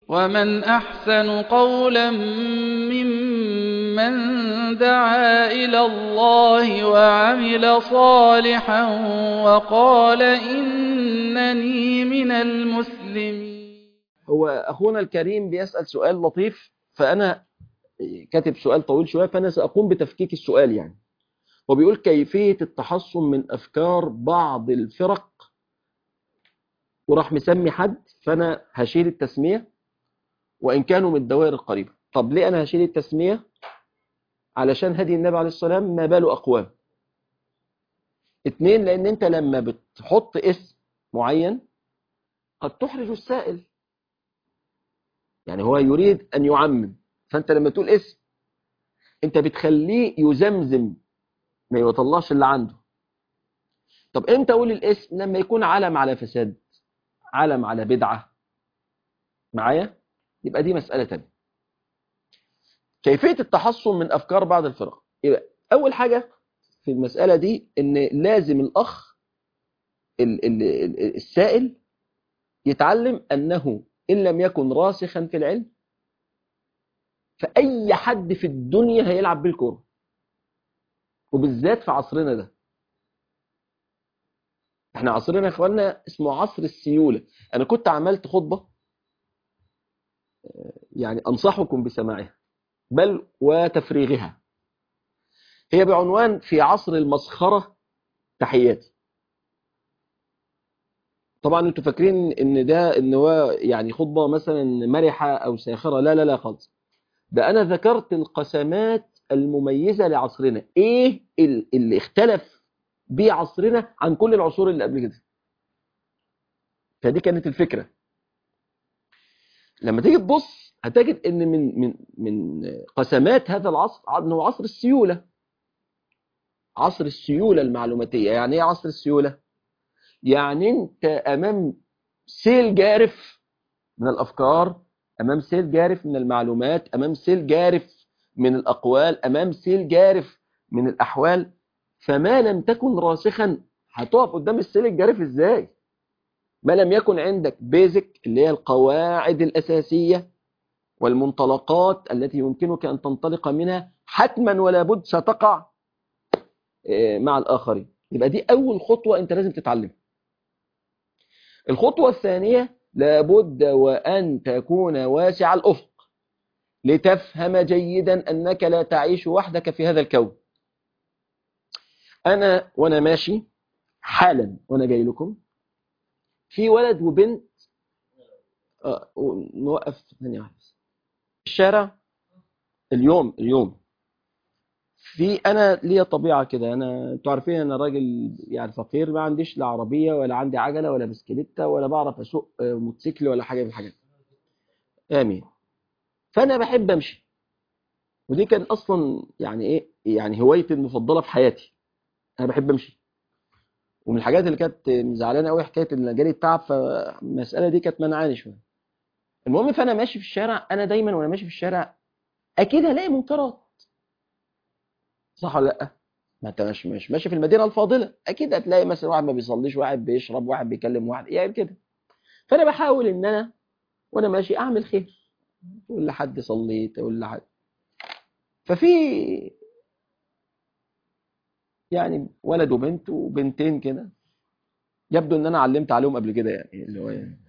ومن أحسن قولا ممن دعا إلى الله وعمل صالحا وقال إنني من المسلمين هو أخونا الكريم بيسأل سؤال لطيف فأنا كاتب سؤال طويل شوية فأنا سأقوم بتفكيك السؤال يعني وبيقول كيفية التحصن من أفكار بعض الفرق وراح مسمي حد فأنا هشيل التسمية وإن كانوا من الدوائر القريبة طب ليه أنا هشيل التسمية علشان هدي النبي عليه الصلاة والسلام ما باله أقوام اتنين لأن أنت لما بتحط اسم معين قد تحرج السائل يعني هو يريد أن يعمم فأنت لما تقول اسم أنت بتخليه يزمزم ما يطلعش اللي عنده طب امتى اقول الاسم لما يكون علم على فساد علم على بدعة معايا يبقى دي مسألة تانية كيفية التحصن من أفكار بعض الفرق يبقى أول حاجة في المسألة دي إن لازم الأخ ال ال ال السائل يتعلم أنه إن لم يكن راسخا في العلم فأي حد في الدنيا هيلعب بالكورة وبالذات في عصرنا ده احنا عصرنا يا اخوانا اسمه عصر السيولة انا كنت عملت خطبة يعني انصحكم بسماعها بل وتفريغها هي بعنوان في عصر المسخرة تحياتي طبعا انتوا فاكرين ان ده ان هو يعني خطبة مثلا مرحة او ساخرة لا لا لا خالص ده انا ذكرت القسمات المميزة لعصرنا ايه اللي اختلف بيه عصرنا عن كل العصور اللي قبل كده فدي كانت الفكرة لما تيجي تبص هتجد ان من من من قسمات هذا العصر انه عصر السيولة عصر السيولة المعلوماتية يعني ايه عصر السيولة يعني انت امام سيل جارف من الافكار امام سيل جارف من المعلومات امام سيل جارف من الأقوال أمام سيل جارف من الأحوال فما لم تكن راسخا هتقف قدام السيل الجارف إزاي ما لم يكن عندك بيزك اللي هي القواعد الأساسية والمنطلقات التي يمكنك أن تنطلق منها حتما ولا بد ستقع مع الآخرين يبقى دي أول خطوة أنت لازم تتعلم الخطوة الثانية لابد وأن تكون واسع الأفق لتفهم جيدا أنك لا تعيش وحدك في هذا الكون أنا وأنا ماشي حالا وأنا جاي لكم في ولد وبنت آه نوقف ثانية واحدة الشارع اليوم اليوم في أنا ليا طبيعة كده أنا أنتوا عارفين أنا راجل يعني فقير ما عنديش لا عربية ولا عندي عجلة ولا بسكليتة ولا بعرف أسوق موتوسيكل ولا حاجة من الحاجات آمين فانا بحب امشي ودي كان اصلا يعني ايه يعني هوايتي المفضله في حياتي انا بحب امشي ومن الحاجات اللي كانت مزعلانه قوي حكايه ان جالي التعب فالمساله دي كانت منعاني شويه المهم فانا ماشي في الشارع انا دايما وانا ماشي في الشارع اكيد هلاقي منكرات صح ولا لا ما انت مش مش ماشي في المدينه الفاضله اكيد هتلاقي مثلا واحد ما بيصليش واحد بيشرب واحد بيكلم واحد يعني كده فانا بحاول ان انا وانا ماشي اعمل خير تقول لحد صليت تقول لحد ففي يعني ولد وبنت وبنتين كده يبدو ان انا علمت عليهم قبل كده يعني اللي هو يعني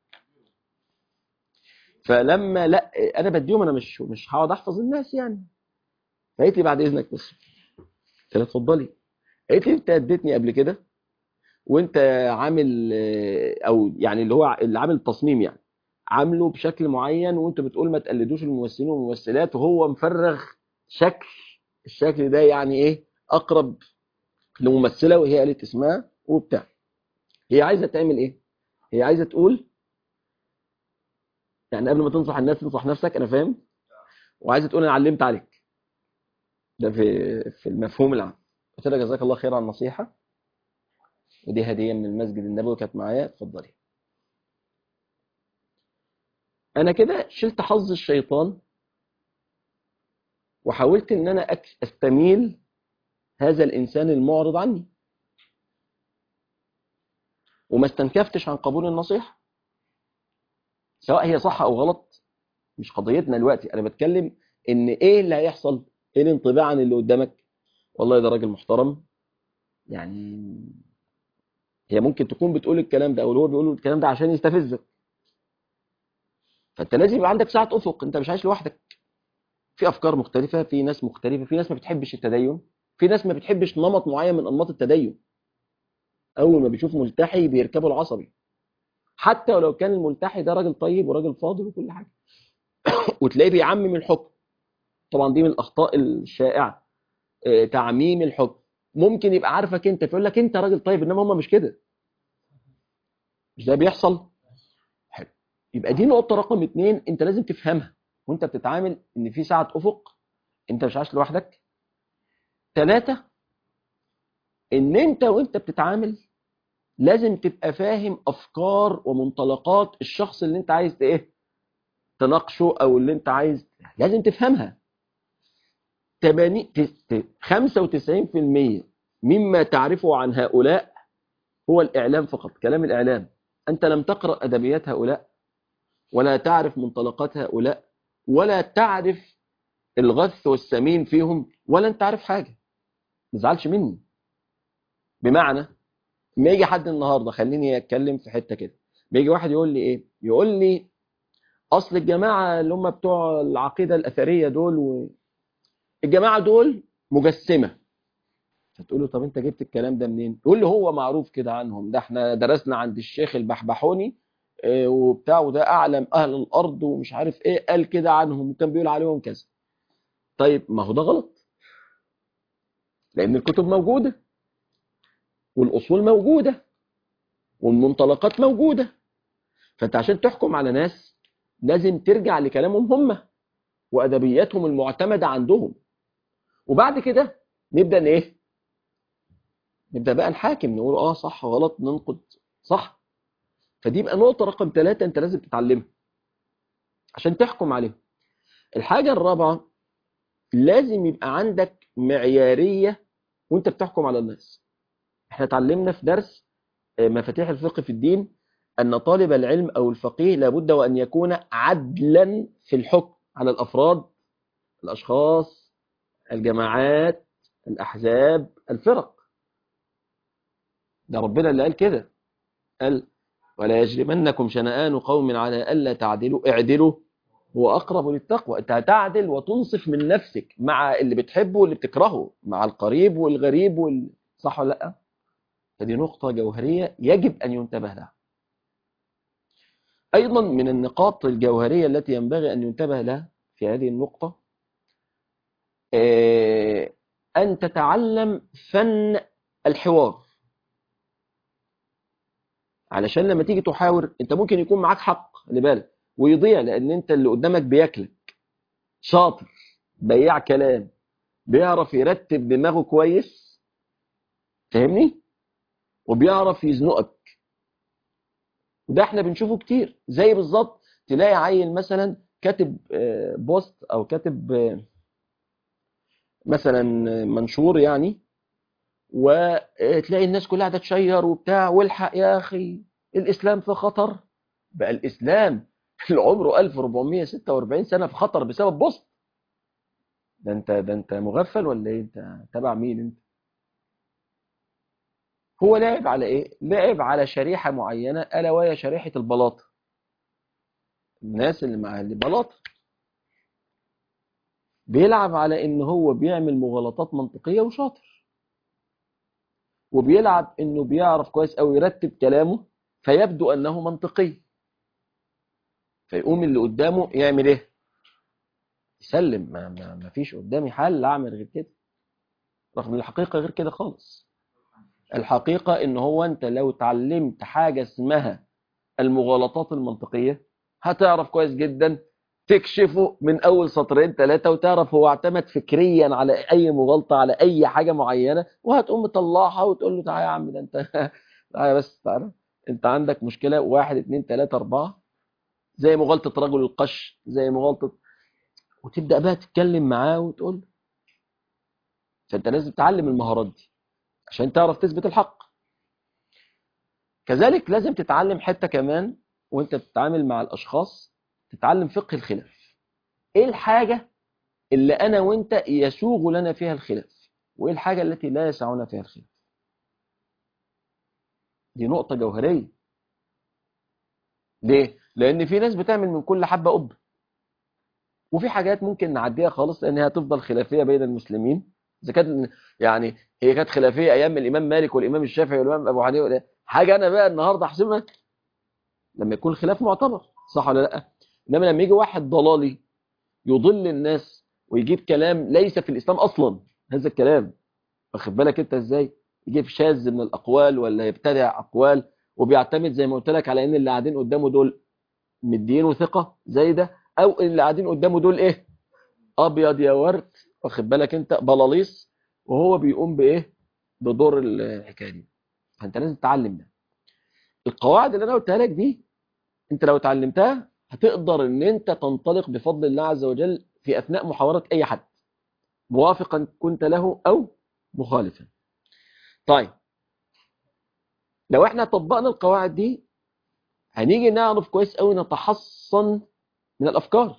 فلما لا انا بديهم انا مش مش هقعد احفظ الناس يعني فقالت لي بعد اذنك بص قلت لها اتفضلي قالت لي انت اديتني قبل كده وانت عامل او يعني اللي هو اللي عامل التصميم يعني عامله بشكل معين وانت بتقول ما تقلدوش الممثلين والممثلات وهو مفرغ شكل الشكل ده يعني ايه اقرب لممثله وهي قالت اسمها وبتاع هي عايزه تعمل ايه هي عايزه تقول يعني قبل ما تنصح الناس تنصح نفسك انا فاهم وعايزه تقول انا علمت عليك ده في في المفهوم العام قلت لها جزاك الله خير على النصيحه ودي هديه من المسجد النبوي كانت معايا اتفضلي انا كده شلت حظ الشيطان وحاولت ان انا استميل هذا الانسان المعرض عني وما استنكفتش عن قبول النصيحة سواء هي صح او غلط مش قضيتنا دلوقتي انا بتكلم ان ايه اللي هيحصل ايه الانطباع عن اللي قدامك والله ده راجل محترم يعني هي ممكن تكون بتقول الكلام ده او هو بيقول الكلام ده عشان يستفزك فانت لازم يبقى عندك ساعه افق انت مش عايش لوحدك في افكار مختلفه في ناس مختلفه في ناس ما بتحبش التدين في ناس ما بتحبش نمط معين من انماط التدين اول ما بيشوف ملتحي بيركبه العصبي حتى ولو كان الملتحي ده راجل طيب وراجل فاضل وكل حاجه وتلاقيه بيعمم الحكم طبعا دي من الاخطاء الشائعه آه، تعميم الحكم ممكن يبقى عارفك انت فيقول لك انت راجل طيب انما هم مش كده مش ده بيحصل حلو يبقى دي نقطه رقم اتنين انت لازم تفهمها وانت بتتعامل ان في ساعه افق انت مش عايش لوحدك ثلاثة ان انت وانت بتتعامل لازم تبقى فاهم افكار ومنطلقات الشخص اللي انت عايز ايه تناقشه او اللي انت عايز لازم تفهمها 80 95% مما تعرفه عن هؤلاء هو الإعلام فقط كلام الإعلام أنت لم تقرأ أدبيات هؤلاء ولا تعرف منطلقات هؤلاء ولا تعرف الغث والسمين فيهم ولا أنت عارف حاجة ما تزعلش مني بمعنى ما يجي حد النهاردة خليني أتكلم في حتة كده بيجي واحد يقول لي إيه يقول لي أصل الجماعة اللي هم بتوع العقيدة الأثرية دول و... الجماعة دول مجسمة فتقول له طب انت جبت الكلام ده منين يقول له هو معروف كده عنهم ده احنا درسنا عند الشيخ البحبحوني اه وبتاع وده اعلم اهل الارض ومش عارف ايه قال كده عنهم وكان بيقول عليهم كذا طيب ما هو ده غلط لان الكتب موجودة والاصول موجودة والمنطلقات موجودة فانت عشان تحكم على ناس لازم ترجع لكلامهم هم وادبياتهم المعتمدة عندهم وبعد كده نبدأ ايه نبدأ بقى نحاكم نقول اه صح غلط ننقد صح فدي بقى نقطة رقم ثلاثة انت لازم تتعلمها عشان تحكم عليها الحاجة الرابعة لازم يبقى عندك معيارية وانت بتحكم على الناس احنا اتعلمنا في درس مفاتيح الفقه في الدين أن طالب العلم أو الفقيه لابد وأن يكون عدلا في الحكم على الأفراد الأشخاص الجماعات الأحزاب الفرق ده ربنا اللي قال كده قال ولا يجرمنكم شنآن قوم على ألا تعدلوا اعدلوا هو أقرب للتقوى أنت هتعدل وتنصف من نفسك مع اللي بتحبه واللي بتكرهه مع القريب والغريب وال... صح ولا لا فدي نقطة جوهرية يجب أن ينتبه لها أيضا من النقاط الجوهرية التي ينبغي أن ينتبه لها في هذه النقطة أن تتعلم فن الحوار علشان لما تيجي تحاور انت ممكن يكون معاك حق خلي بالك ويضيع لان انت اللي قدامك بياكلك شاطر بياع كلام بيعرف يرتب دماغه كويس فاهمني وبيعرف يزنقك وده احنا بنشوفه كتير زي بالظبط تلاقي عيل مثلا كاتب بوست او كاتب مثلا منشور يعني وتلاقي الناس كلها تتشير وبتاع والحق يا اخي الاسلام في خطر بقى الاسلام اللي عمره 1446 سنه في خطر بسبب بوست ده انت ده انت مغفل ولا ايه انت تبع مين انت هو لعب على ايه لعب على شريحه معينه الا وهي شريحه البلاطه الناس اللي مع اللي بلاطه بيلعب على ان هو بيعمل مغالطات منطقيه وشاطر وبيلعب انه بيعرف كويس قوي يرتب كلامه فيبدو انه منطقي فيقوم اللي قدامه يعمل ايه يسلم ما, ما, ما فيش قدامي حل اعمل غير كده رغم الحقيقه غير كده خالص الحقيقه ان هو انت لو اتعلمت حاجه اسمها المغالطات المنطقيه هتعرف كويس جدا تكشفه من اول سطرين ثلاثه وتعرف هو اعتمد فكريا على اي مغالطه على اي حاجه معينه وهتقوم مطلعها وتقول له تعالى يا عم ده انت تعالى بس تعالى انت عندك مشكله واحد اثنين ثلاثه اربعه زي مغالطه رجل القش زي مغالطه وتبدا بقى تتكلم معاه وتقول له فانت لازم تتعلم المهارات دي عشان تعرف تثبت الحق كذلك لازم تتعلم حته كمان وانت بتتعامل مع الاشخاص تتعلم فقه الخلاف ايه الحاجة اللي انا وانت يسوغ لنا فيها الخلاف وايه الحاجة التي لا يسعنا فيها الخلاف دي نقطة جوهرية ليه لان في ناس بتعمل من كل حبة قبة وفي حاجات ممكن نعديها خالص لان هي هتفضل خلافية بين المسلمين اذا كانت يعني هي كانت خلافية ايام الامام مالك والامام الشافعي والامام ابو حنيفه حاجة انا بقى النهاردة احسبها لما يكون خلاف معتبر صح ولا لا انما لما يجي واحد ضلالي يضل الناس ويجيب كلام ليس في الاسلام اصلا هذا الكلام واخد بالك انت ازاي يجيب شاذ من الاقوال ولا يبتدع اقوال وبيعتمد زي ما قلت لك على ان اللي قاعدين قدامه دول مدينه ثقه زي ده او اللي قاعدين قدامه دول ايه ابيض يا ورد واخد بالك انت بلاليص وهو بيقوم بايه بدور الحكايه دي فانت لازم تتعلم ده القواعد اللي انا قلتها لك دي انت لو اتعلمتها هتقدر ان انت تنطلق بفضل الله عز وجل في اثناء محاورة اي حد موافقا كنت له او مخالفا طيب لو احنا طبقنا القواعد دي هنيجي نعرف كويس قوي نتحصن من الافكار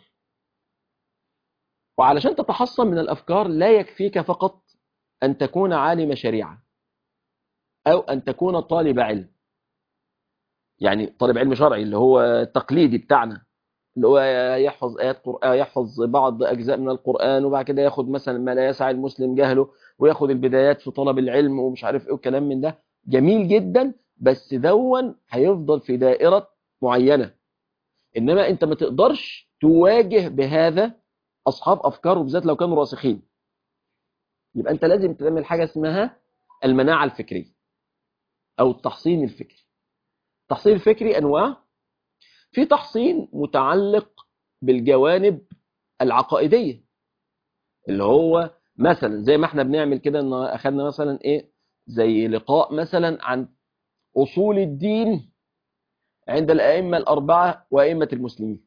وعلشان تتحصن من الافكار لا يكفيك فقط ان تكون عالم شريعة او ان تكون طالب علم يعني طالب علم شرعي اللي هو التقليدي بتاعنا اللي هو يحفظ آيات قرآن يحفظ بعض أجزاء من القرآن وبعد كده ياخد مثلا ما لا يسعى المسلم جهله وياخد البدايات في طلب العلم ومش عارف ايه وكلام من ده جميل جدا بس دون هيفضل في دائرة معينة إنما أنت ما تقدرش تواجه بهذا أصحاب أفكار وبالذات لو كانوا راسخين يبقى أنت لازم تعمل حاجة اسمها المناعة الفكرية أو التحصين الفكري التحصين الفكري أنواع في تحصين متعلق بالجوانب العقائدية اللي هو مثلا زي ما احنا بنعمل كده ان اخذنا مثلا ايه زي لقاء مثلا عن اصول الدين عند الائمه الاربعه وائمه المسلمين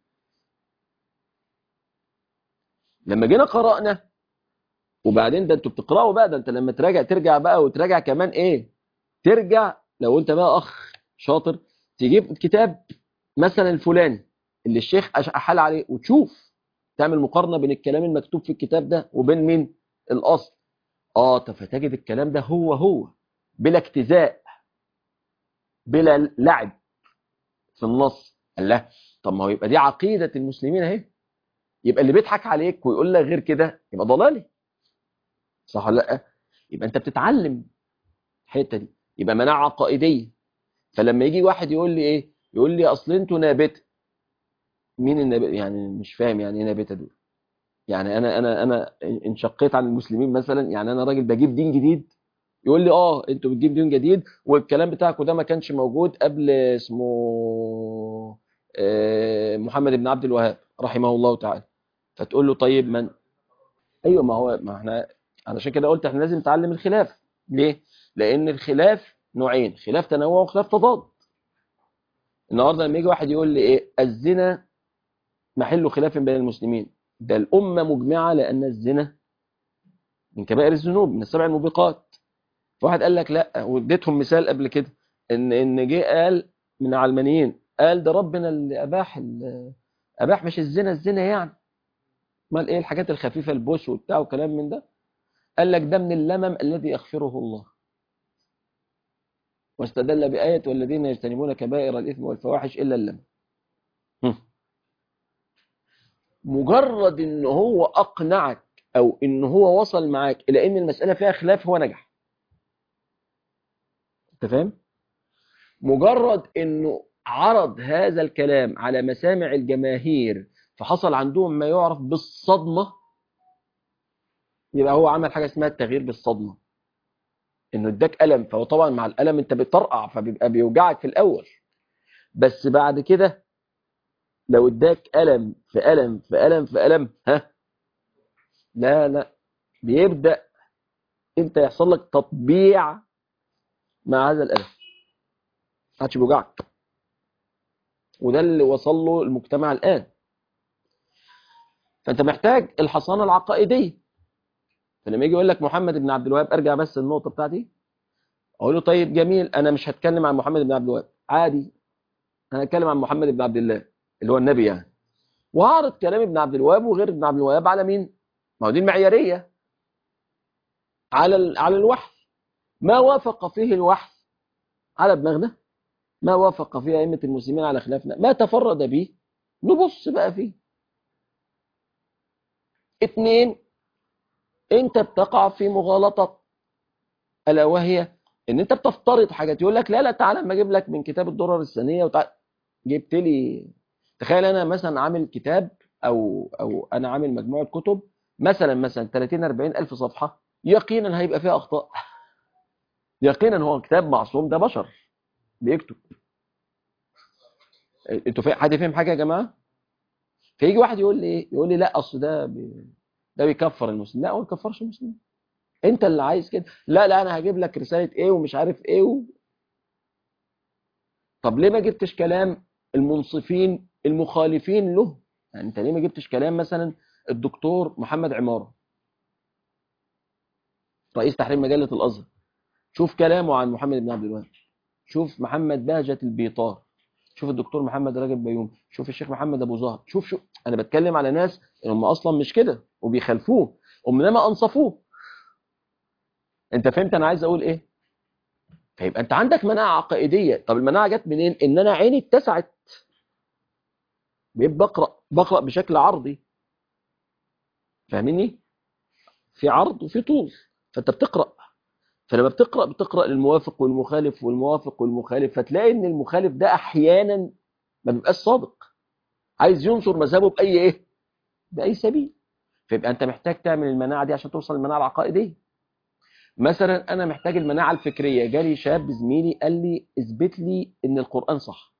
لما جينا قرانا وبعدين ده انتوا بتقراوا بقى ده انت لما تراجع ترجع بقى وتراجع كمان ايه ترجع لو انت بقى اخ شاطر تجيب الكتاب مثلا الفلاني اللي الشيخ احال عليه وتشوف تعمل مقارنه بين الكلام المكتوب في الكتاب ده وبين مين الاصل اه فتجد الكلام ده هو هو بلا اجتزاء بلا لعب في النص قال له طب ما هو يبقى دي عقيده المسلمين اهي يبقى اللي بيضحك عليك ويقول لك غير كده يبقى ضلالي صح ولا لا يبقى انت بتتعلم الحته دي يبقى مناعه عقائديه فلما يجي واحد يقول لي ايه يقول لي اصل انتوا نابته مين النابته يعني مش فاهم يعني ايه نابته دول يعني انا انا انا انشقيت عن المسلمين مثلا يعني انا راجل بجيب دين جديد يقول لي اه انتوا بتجيب دين جديد والكلام بتاعكم ده ما كانش موجود قبل اسمه محمد بن عبد الوهاب رحمه الله تعالى فتقول له طيب من ايوه ما هو ما احنا علشان كده قلت احنا لازم نتعلم الخلاف ليه لان الخلاف نوعين خلاف تنوع وخلاف تضاد النهارده لما يجي واحد يقول لي ايه الزنا محل خلاف بين المسلمين ده الامه مجمعه لان الزنا من كبائر الذنوب من السبع الموبقات فواحد قال لك لا واديتهم مثال قبل كده ان ان جه قال من علمانيين قال ده ربنا اللي اباح اباح مش الزنا الزنا يعني امال ايه الحاجات الخفيفه البوش وبتاع وكلام من ده قال لك ده من اللمم الذي يغفره الله واستدل بآية والذين يجتنبون كبائر الإثم والفواحش إلا اللمم مجرد ان هو اقنعك او ان هو وصل معاك الى ان المسألة فيها خلاف هو نجح انت فاهم مجرد انه عرض هذا الكلام على مسامع الجماهير فحصل عندهم ما يعرف بالصدمة يبقى هو عمل حاجة اسمها التغيير بالصدمة انه اداك ألم فهو طبعا مع الألم انت بتطرقع فبيبقى بيوجعك في الأول بس بعد كده لو اداك ألم في ألم في ألم في ألم ها لا لا بيبدأ انت يحصل لك تطبيع مع هذا الألم ما عادش بيوجعك وده اللي وصل له المجتمع الآن فأنت محتاج الحصانة العقائدية فلما يجي يقول لك محمد بن عبد الوهاب ارجع بس النقطة بتاعتي اقول له طيب جميل انا مش هتكلم عن محمد بن عبد الوهاب عادي انا هتكلم عن محمد بن عبد الله اللي هو النبي يعني وهعرض كلام ابن عبد الوهاب وغير ابن عبد الوهاب على مين ما هو دي المعياريه على ال- على الوحي ما وافق فيه الوحي على دماغنا ما وافق فيه ائمه المسلمين على خلافنا ما تفرد به نبص بقى فيه اتنين انت بتقع في مغالطه الا وهي ان انت بتفترض حاجات يقول لك لا لا تعالى اما اجيب لك من كتاب الدرر الثانيه وتعالى جبت لي تخيل انا مثلا عامل كتاب او او انا عامل مجموعه كتب مثلا مثلا 30 40 الف صفحه يقينا هيبقى فيها اخطاء يقينا هو كتاب معصوم ده بشر بيكتب انتوا فاهم حد فاهم حاجه يا جماعه فيجي واحد يقول لي ايه يقول لي لا اصل ده بي... ده بيكفر المسلم لا هو ما بيكفرش المسلم انت اللي عايز كده لا لا انا هجيب لك رساله ايه ومش عارف ايه و... طب ليه ما جبتش كلام المنصفين المخالفين له يعني انت ليه ما جبتش كلام مثلا الدكتور محمد عماره رئيس تحرير مجله الازهر شوف كلامه عن محمد بن عبد الوهاب شوف محمد بهجة البيطار شوف الدكتور محمد رجب بيوم شوف الشيخ محمد ابو زهر شوف شوف انا بتكلم على ناس هم اصلا مش كده وبيخالفوه انما انصفوه انت فهمت انا عايز اقول ايه فيبقى انت عندك مناعه عقائديه طب المناعه جت منين ان انا عيني اتسعت بقيت بقرا بقرا بشكل عرضي فاهمني في عرض وفي طول فانت بتقرا فلما بتقرا بتقرا للموافق والمخالف والموافق والمخالف فتلاقي ان المخالف ده احيانا ما بيبقاش صادق عايز ينصر مذهبه باي ايه باي سبيل فيبقى انت محتاج تعمل المناعه دي عشان توصل للمناعه العقائديه مثلا انا محتاج المناعه الفكريه جالي شاب زميلي قال لي اثبت لي ان القران صح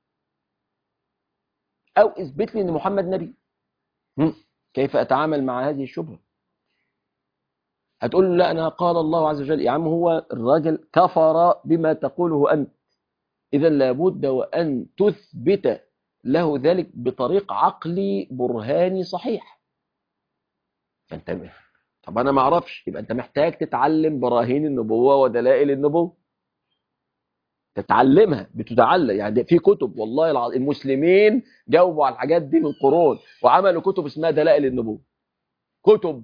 او اثبت لي ان محمد نبي هم، كيف اتعامل مع هذه الشبهه هتقول له لا انا قال الله عز وجل يا عم هو الراجل كفر بما تقوله انت اذا لابد وان تثبت له ذلك بطريق عقلي برهاني صحيح فانت طب انا ما اعرفش يبقى انت محتاج تتعلم براهين النبوه ودلائل النبوه تتعلمها بتتعلم يعني في كتب والله العظيم المسلمين جاوبوا على الحاجات دي من قرون وعملوا كتب اسمها دلائل النبوه كتب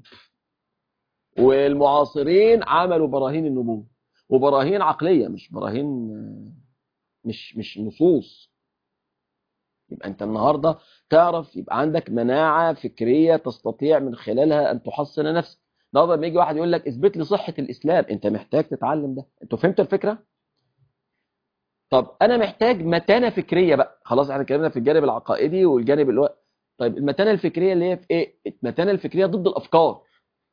والمعاصرين عملوا براهين النبوة وبراهين عقلية مش براهين مش مش نصوص يبقى انت النهاردة تعرف يبقى عندك مناعة فكرية تستطيع من خلالها ان تحصن نفسك النهارده لما يجي واحد يقول لك اثبت لي صحة الاسلام انت محتاج تتعلم ده انتوا فهمت الفكرة طب انا محتاج متانة فكرية بقى خلاص احنا اتكلمنا في الجانب العقائدي والجانب اللي هو طيب المتانة الفكرية اللي هي في ايه المتانة الفكرية ضد الافكار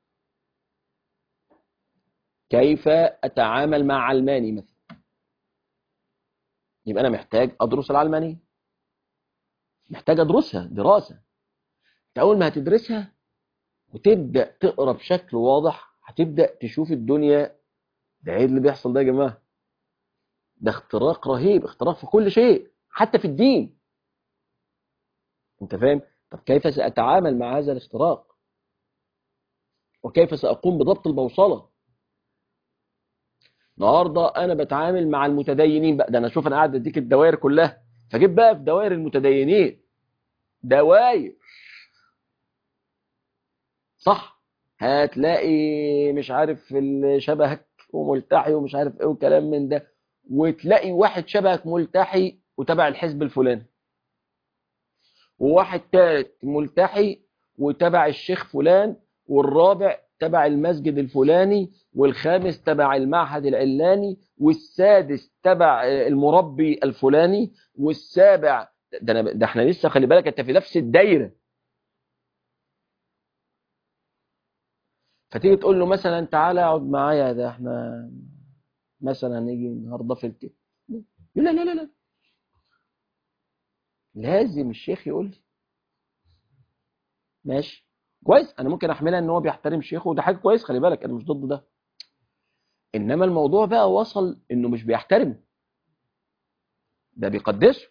كيف أتعامل مع علماني مثلا يبقى أنا محتاج أدرس العلمانية محتاج أدرسها دراسة أنت أول ما هتدرسها وتبدأ تقرأ بشكل واضح هتبدأ تشوف الدنيا ده ايه اللي بيحصل ده يا جماعة ده اختراق رهيب اختراق في كل شيء حتى في الدين انت فاهم طب كيف سأتعامل مع هذا الاختراق وكيف سأقوم بضبط البوصلة النهارده انا بتعامل مع المتدينين بقى ده انا اشوف انا قاعد اديك الدوائر كلها فجيب بقى في دوائر المتدينين دواير صح هتلاقي مش عارف اللي شبهك وملتحي ومش عارف ايه وكلام من ده وتلاقي واحد شبهك ملتحي وتبع الحزب الفلاني وواحد تالت ملتحي وتبع الشيخ فلان والرابع تبع المسجد الفلاني والخامس تبع المعهد العلاني والسادس تبع المربي الفلاني والسابع ده, أنا ده احنا لسه خلي بالك انت في نفس الدايره فتيجي تقول له مثلا تعالى اقعد معايا ده احنا مثلا نيجي النهارده في الكتاب لا لا لا لا لازم الشيخ يقول لي ماشي كويس انا ممكن احملها ان هو بيحترم شيخه وده حاجه كويس خلي بالك انا مش ضد ده انما الموضوع بقى وصل انه مش بيحترمه ده بيقدسه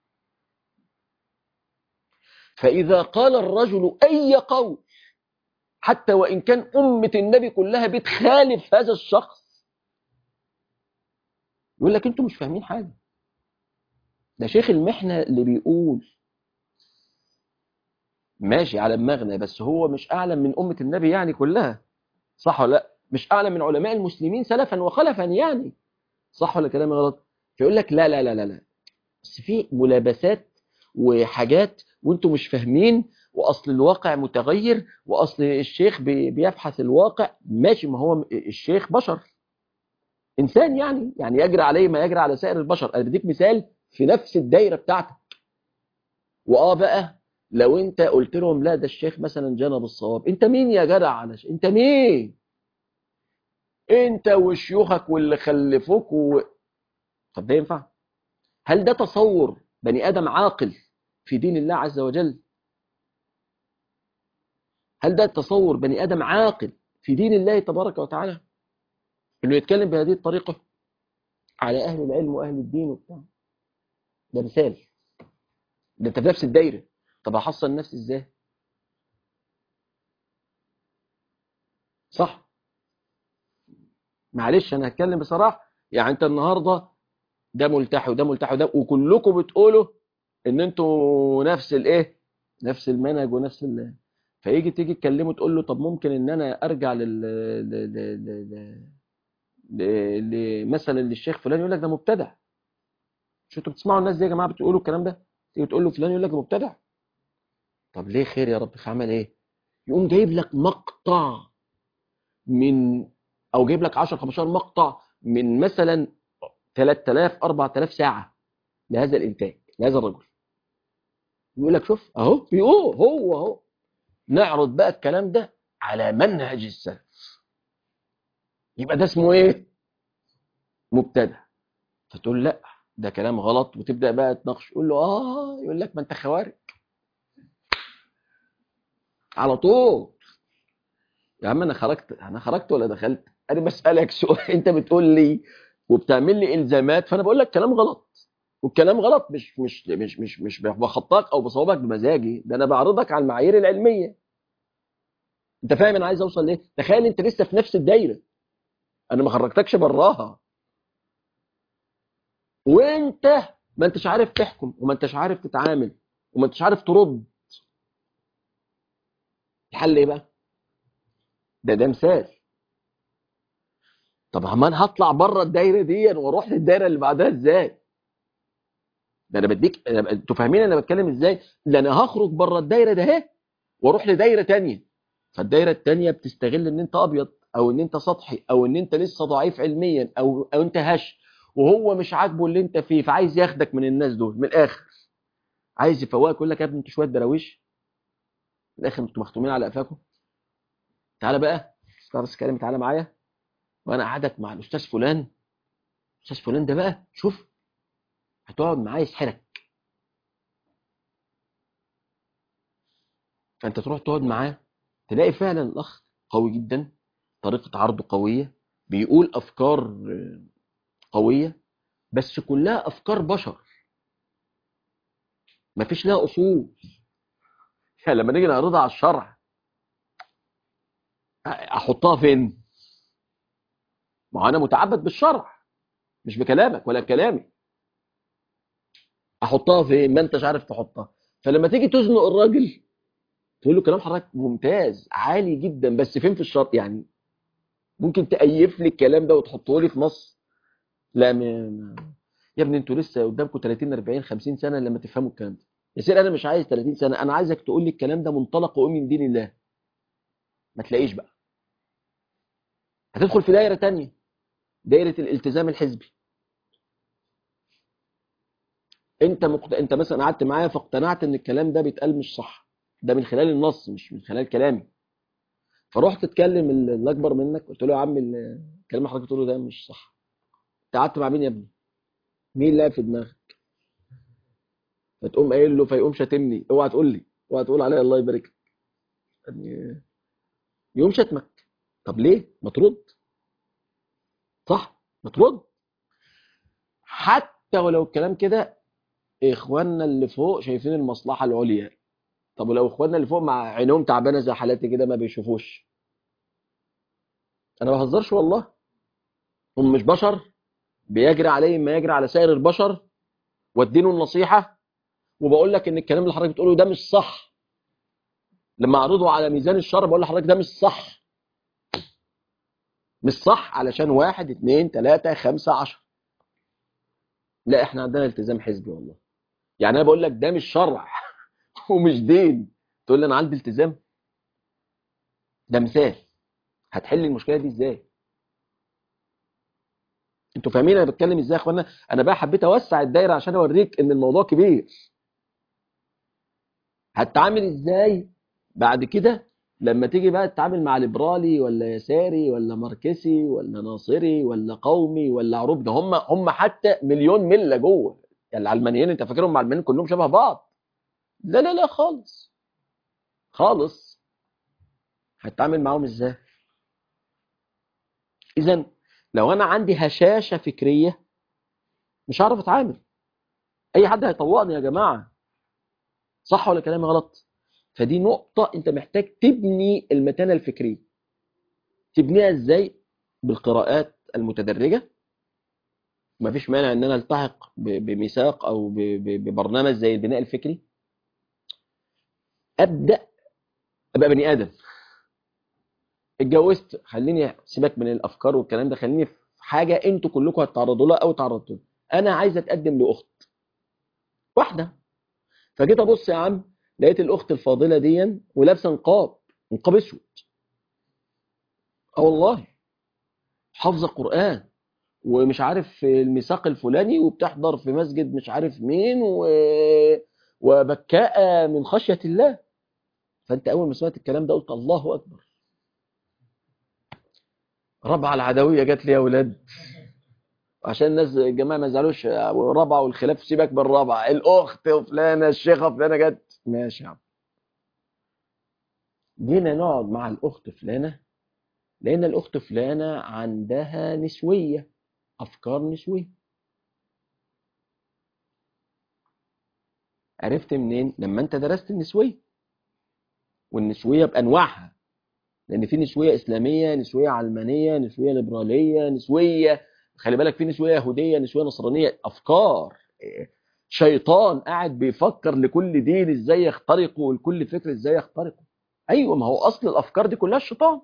فاذا قال الرجل اي قول حتى وان كان امه النبي كلها بتخالف هذا الشخص يقول لك انتوا مش فاهمين حاجه ده شيخ المحنه اللي بيقول ماشي على دماغنا بس هو مش اعلم من امه النبي يعني كلها صح ولا لا مش اعلم من علماء المسلمين سلفا وخلفا يعني صح ولا كلامي غلط فيقول لك لا لا لا لا لا بس في ملابسات وحاجات وانتم مش فاهمين واصل الواقع متغير واصل الشيخ بي- بيبحث الواقع ماشي ما هو الشيخ بشر انسان يعني يعني يجري عليه ما يجري على سائر البشر انا بديك مثال في نفس الدايره بتاعتك واه بقى لو انت قلت لهم لا ده الشيخ مثلا جنب الصواب انت مين يا جدع على ش... انت مين انت وشيوخك واللي خلفوك و... طب ده ينفع هل ده تصور بني ادم عاقل في دين الله عز وجل هل ده تصور بني ادم عاقل في دين الله تبارك وتعالى انه يتكلم بهذه الطريقه على اهل العلم واهل الدين وبتاع ده مثال ده انت في نفس الدايره طب احصل نفسي ازاي صح معلش انا هتكلم بصراحه يعني انت النهارده ده ملتحي وده ملتحي وده وكلكم بتقولوا ان انتوا نفس الايه نفس المنهج ونفس ال فيجي تيجي تكلمه تقول له طب ممكن ان انا ارجع لل ل... ل... ل... ل... ل... مثلا للشيخ فلان يقول لك ده مبتدع شو انتوا بتسمعوا الناس دي يا جماعه بتقولوا الكلام ده تيجي تقول له فلان يقول لك ده مبتدع طب ليه خير يا رب عمل ايه يقوم جايب لك مقطع من او جايب لك 10 15 مقطع من مثلا 3000 4000 ساعه لهذا الانتاج لهذا الرجل يقول لك شوف اهو بيقول هو اهو نعرض بقى الكلام ده على منهج السلف يبقى ده اسمه ايه مبتدع فتقول لا ده كلام غلط وتبدا بقى تناقش يقول له اه يقول لك ما انت خوارج على طول يا عم انا خرجت انا خرجت ولا دخلت انا بسالك سؤال انت بتقول لي وبتعمل لي الزامات فانا بقول لك كلام غلط والكلام غلط مش مش مش مش مش بخطاك او بصوابك بمزاجي ده انا بعرضك على المعايير العلميه انت فاهم انا عايز اوصل ليه تخيل انت لسه في نفس الدايره انا ما خرجتكش براها وانت ما انتش عارف تحكم وما انتش عارف تتعامل وما انتش عارف ترد الحل ايه بقى ده ده مثال طب عمال هطلع بره الدايره دي واروح للدايره اللي بعدها ازاي ده انا بديك أنا- انتوا فاهمين انا بتكلم ازاي ده انا هخرج بره الدايره ده اهي واروح لدايره تانية فالدايره التانية بتستغل ان انت ابيض او ان انت سطحي او ان انت لسه ضعيف علميا او او انت هش وهو مش عاجبه اللي انت فيه فعايز ياخدك من الناس دول من الاخر عايز يفوقك يقول لك يا ابني انتوا شويه دراويش من الاخر انتوا مختومين على قفاكم تعالى بقى استاذ بس كلمه تعالى معايا وانا قاعدك مع الاستاذ فلان الاستاذ فلان ده بقى شوف هتقعد معاه يسحرك فانت تروح تقعد معاه تلاقي فعلا الاخ قوي جدا طريقه عرضه قويه بيقول افكار آه، قويه بس كلها افكار بشر مفيش لها اصول يعني لما نيجي نعرضها على الشرع احطها فين ما هو انا متعبد بالشرع مش بكلامك ولا بكلامي احطها فين ما انتش عارف تحطها فلما تيجي تزنق الراجل تقول له كلام حضرتك ممتاز عالي جدا بس فين في الشرط يعني ممكن تأيف لي الكلام ده وتحطه لي في نص لا م... يا ابني انتوا لسه قدامكم 30 40 50 سنه لما تفهموا الكلام ده يا سيدي انا مش عايز 30 سنه انا عايزك تقول لي الكلام ده منطلق وإيه من دين الله ما تلاقيش بقى هتدخل في دايره تانية دايره الالتزام الحزبي انت مقت... انت مثلا قعدت معايا فاقتنعت ان الكلام ده بيتقال مش صح ده من خلال النص مش من خلال كلامي فرحت تكلم ال- اللي اكبر منك قلت له يا عم ال- الكلام اللي حضرتك بتقوله ده مش صح انت قعدت مع مين يا ابني مين اللي في دماغك فتقوم قايل له فيقوم شاتمني اوعى تقول لي اوعى تقول عليا الله يبارك لك يعني يقوم شتمك طب ليه ما ترد صح ما ترد حتى ولو الكلام كده اخواننا اللي فوق شايفين المصلحه العليا طب ولو اخواننا اللي فوق مع عينهم تعبانه زي حالاتي كده ما بيشوفوش انا ما بهزرش والله هم مش بشر بيجري عليهم ما يجري على سائر البشر واديله النصيحه وبقول لك ان الكلام اللي حضرتك بتقوله ده مش صح لما اعرضه على ميزان الشرع بقول لحضرتك ده مش صح مش صح علشان واحد اتنين تلاتة خمسة عشر لا احنا عندنا التزام حزبي والله يعني انا بقول لك ده مش شرع ومش دين تقول لي انا عندي التزام ده مثال هتحل المشكله دي ازاي انتوا فاهمين انا بتكلم ازاي يا اخوانا انا بقى حبيت اوسع الدايره عشان اوريك ان الموضوع كبير هتتعامل ازاي بعد كده لما تيجي بقى تتعامل مع ليبرالي ولا يساري ولا ماركسي ولا ناصري ولا قومي ولا عروب ده هم هم حتى مليون مله جوه يعني العلمانيين انت فاكرهم العلمانيين كلهم شبه بعض لا لا لا خالص خالص هتتعامل معاهم ازاي اذا لو انا عندي هشاشه فكريه مش هعرف اتعامل اي حد هيطوقني يا جماعه صح ولا كلامي غلط فدي نقطه انت محتاج تبني المتانه الفكريه تبنيها ازاي بالقراءات المتدرجه مفيش مانع ان انا التحق ب- بميثاق او ب- ب- ببرنامج زي البناء الفكري ابدا ابقى بني ادم اتجوزت خليني سيبك من الافكار والكلام ده خليني في حاجه انتوا كلكم هتتعرضوا لها او تعرضتوا لها. انا عايز اتقدم لاخت واحده فجيت ابص يا عم لقيت الاخت الفاضله دي ولابسه نقاب نقاب اسود اه والله حافظه قران ومش عارف في الميثاق الفلاني وبتحضر في مسجد مش عارف مين و... وبكاء من خشيه الله فانت اول ما سمعت الكلام ده قلت الله اكبر ربع العدويه جت لي يا ولاد عشان الناس الجماعه ما يزعلوش ربع والخلاف سيبك بالربع الاخت وفلانه الشيخه فلانه جت ماشي يا عم جينا نقعد مع الاخت فلانه لان الاخت فلانه عندها نسويه افكار نسويه عرفت منين لما انت درست النسويه والنسويه بانواعها لان في نسويه اسلاميه نسويه علمانيه نسويه ليبراليه نسويه خلي بالك في نسويه يهوديه نسويه نصرانيه افكار شيطان قاعد بيفكر لكل دين ازاي يخترقه ولكل فكر ازاي يخترقه ايوه ما هو اصل الافكار دي كلها الشيطان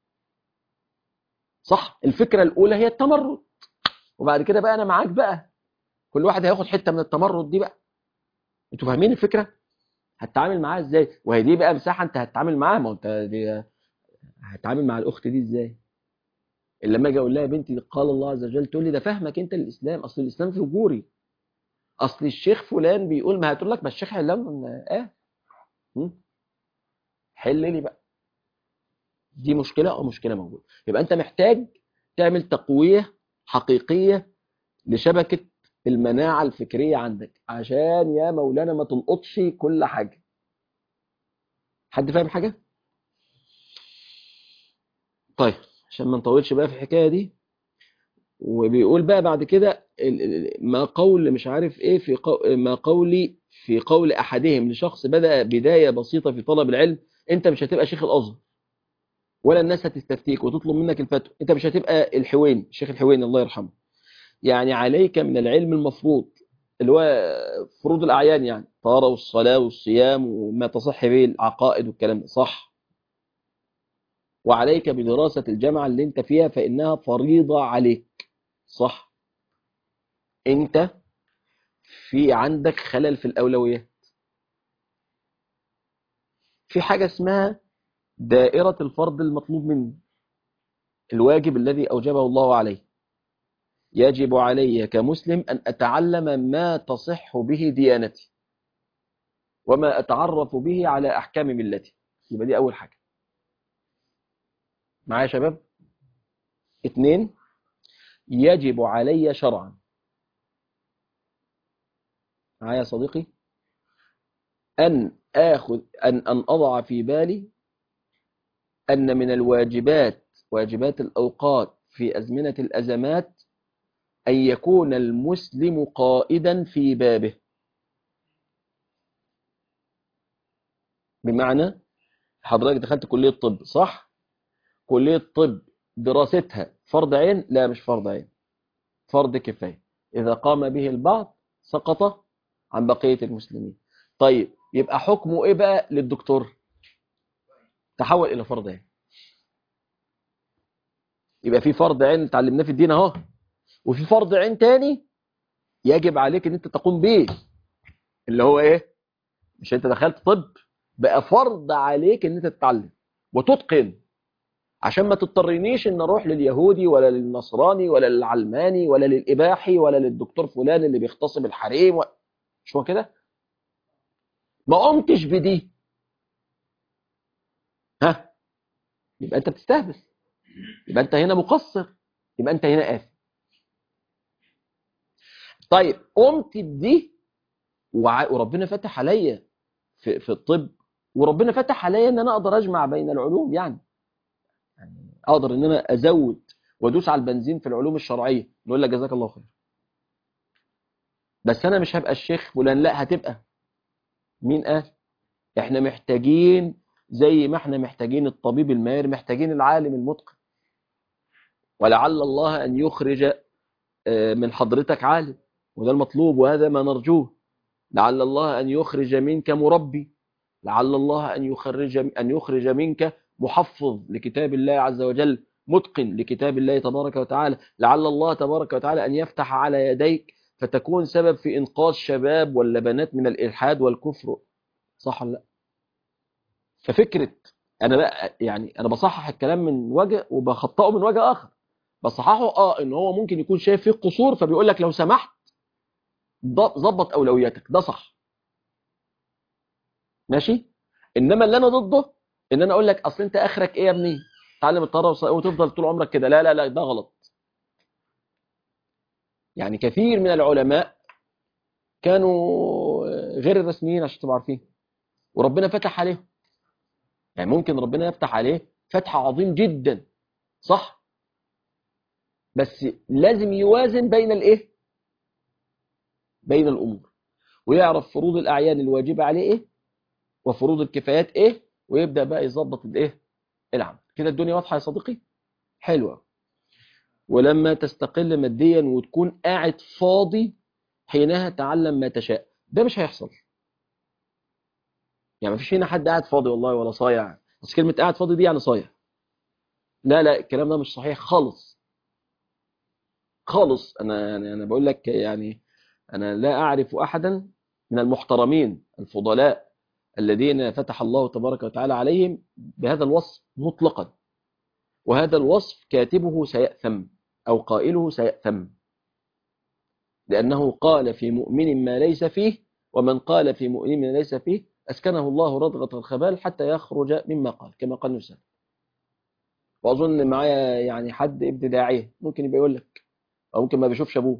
صح الفكره الاولى هي التمرد وبعد كده بقى انا معاك بقى كل واحد هياخد حته من التمرد دي بقى انتوا فاهمين الفكره هتتعامل معاها ازاي وهي دي بقى مساحه انت هتتعامل معاها ما هو انت دي هتتعامل مع الاخت دي ازاي اللي لما اجي اقول لها يا بنتي قال الله عز وجل تقول لي ده فهمك انت الاسلام اصل الاسلام فجوري اصل الشيخ فلان بيقول ما هتقول لك ما الشيخ علام اه م? حل لي بقى دي مشكله او مشكله موجوده يبقى انت محتاج تعمل تقويه حقيقيه لشبكه المناعه الفكريه عندك عشان يا مولانا ما تلقطش كل حاجه حد فاهم حاجه طيب عشان ما نطولش بقى في الحكايه دي وبيقول بقى بعد كده ال- ال- ما قول مش عارف ايه في قو... ما قولي في قول احدهم لشخص بدأ بداية بسيطة في طلب العلم انت مش هتبقى شيخ الازهر ولا الناس هتستفتيك وتطلب منك الفتوى انت مش هتبقى الحوين الشيخ الحوين الله يرحمه يعني عليك من العلم المفروض اللي هو فروض الاعيان يعني الطهارة والصلاة والصيام وما تصح به العقائد والكلام ده صح وعليك بدراسة الجامعة اللي انت فيها فإنها فريضة عليك صح انت في عندك خلل في الأولويات في حاجة اسمها دائرة الفرض المطلوب مني الواجب الذي أوجبه الله علي يجب علي كمسلم أن أتعلم ما تصح به ديانتي وما أتعرف به على أحكام ملتي يبقى دي أول حاجة معايا يا شباب اتنين يجب علي شرعا معايا يا صديقي أن آخذ أن أن أضع في بالي أن من الواجبات واجبات الأوقات في أزمنة الأزمات أن يكون المسلم قائدا في بابه بمعنى حضرتك دخلت كلية طب صح؟ كلية طب دراستها فرض عين لا مش فرض عين فرض كفاية إذا قام به البعض سقط عن بقية المسلمين طيب يبقى حكمه إيه بقى للدكتور تحول الى فرض عين يبقى في فرض عين اتعلمناه في الدين اهو وفي فرض عين تاني يجب عليك ان انت تقوم به اللي هو ايه مش انت دخلت طب بقى فرض عليك ان انت تتعلم وتتقن عشان ما تضطرنيش ان اروح لليهودي ولا للنصراني ولا للعلماني ولا للاباحي ولا للدكتور فلان اللي بيغتصب الحريم و... مش هو كده ما قمتش بدي ها يبقى انت بتستهبل يبقى انت هنا مقصر يبقى انت هنا آثم طيب قمت بدي وع... وربنا فتح عليا في... في الطب وربنا فتح عليا ان انا اقدر اجمع بين العلوم يعني يعني اقدر ان انا ازود وادوس على البنزين في العلوم الشرعيه نقول لك جزاك الله خير بس انا مش هبقى الشيخ فلان لا هتبقى مين قال احنا محتاجين زي ما احنا محتاجين الطبيب الماهر محتاجين العالم المتقن ولعل الله ان يخرج من حضرتك عالم وده المطلوب وهذا ما نرجوه لعل الله ان يخرج منك مربي لعل الله ان يخرج ان يخرج منك محفظ لكتاب الله عز وجل متقن لكتاب الله تبارك وتعالى لعل الله تبارك وتعالى أن يفتح على يديك فتكون سبب في إنقاذ شباب ولا بنات من الإلحاد والكفر صح ولا لا ففكرة أنا بقى يعني أنا بصحح الكلام من وجه وبخطئه من وجه آخر بصححه آه إن هو ممكن يكون شايف فيه قصور فبيقول لك لو سمحت ظبط أولوياتك ده صح ماشي إنما اللي أنا ضده ان انا اقول لك اصل انت اخرك ايه يا ابني تعلم الطهاره وتفضل طول عمرك كده لا لا لا ده غلط يعني كثير من العلماء كانوا غير الرسميين عشان تبقوا عارفين وربنا فتح عليهم يعني ممكن ربنا يفتح عليه فتح عظيم جدا صح بس لازم يوازن بين الايه بين الامور ويعرف فروض الاعيان الواجبه عليه ايه وفروض الكفايات ايه ويبدأ بقى يظبط الايه العمل كده الدنيا واضحة يا صديقي حلوة ولما تستقل ماديا وتكون قاعد فاضي حينها تعلم ما تشاء ده مش هيحصل يعني مفيش هنا حد قاعد فاضي والله ولا صايع بس كلمة قاعد فاضي دي يعني صايع لا لا الكلام ده مش صحيح خالص خالص انا يعني انا بقول لك يعني انا لا اعرف احدا من المحترمين الفضلاء الذين فتح الله تبارك وتعالى عليهم بهذا الوصف مطلقا وهذا الوصف كاتبه سيأثم أو قائله سيأثم لأنه قال في مؤمن ما ليس فيه ومن قال في مؤمن ما ليس فيه أسكنه الله رضغة الخبال حتى يخرج مما قال كما قال نسان وأظن معايا يعني حد ابن داعية ممكن يبقى يقول لك أو ممكن ما بيشوفش أبوه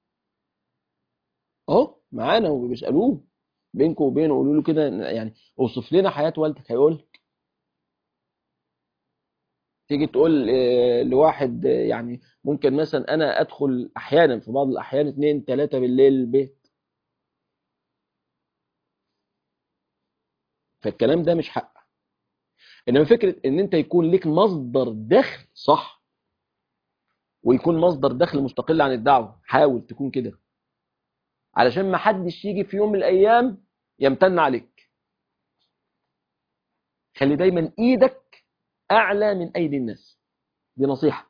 أهو معانا وبيسألوه بينكم وبينه قولوا له كده يعني اوصف لنا حياة والدك هيقول لك تيجي تقول لواحد يعني ممكن مثلا انا ادخل احيانا في بعض الاحيان اثنين ثلاثة بالليل البيت فالكلام ده مش حق انما فكرة ان انت يكون لك مصدر دخل صح ويكون مصدر دخل مستقل عن الدعوة حاول تكون كده علشان ما حدش يجي في يوم من الايام يمتن عليك خلي دايما ايدك اعلى من ايدي الناس دي نصيحة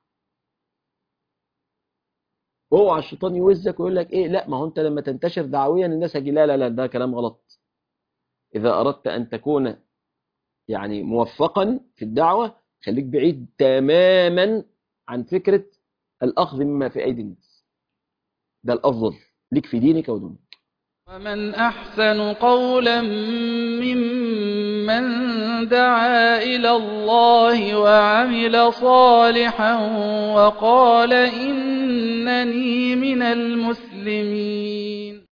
اوعى الشيطان يوزك ويقول لك ايه لا ما هو انت لما تنتشر دعويا الناس هيجي لا لا لا ده كلام غلط اذا اردت ان تكون يعني موفقا في الدعوة خليك بعيد تماما عن فكرة الاخذ مما في ايدي الناس ده الافضل ليك في دينك ودنياك ومن أحسن قولا ممن دعا إلى الله وعمل صالحا وقال إنني من المسلمين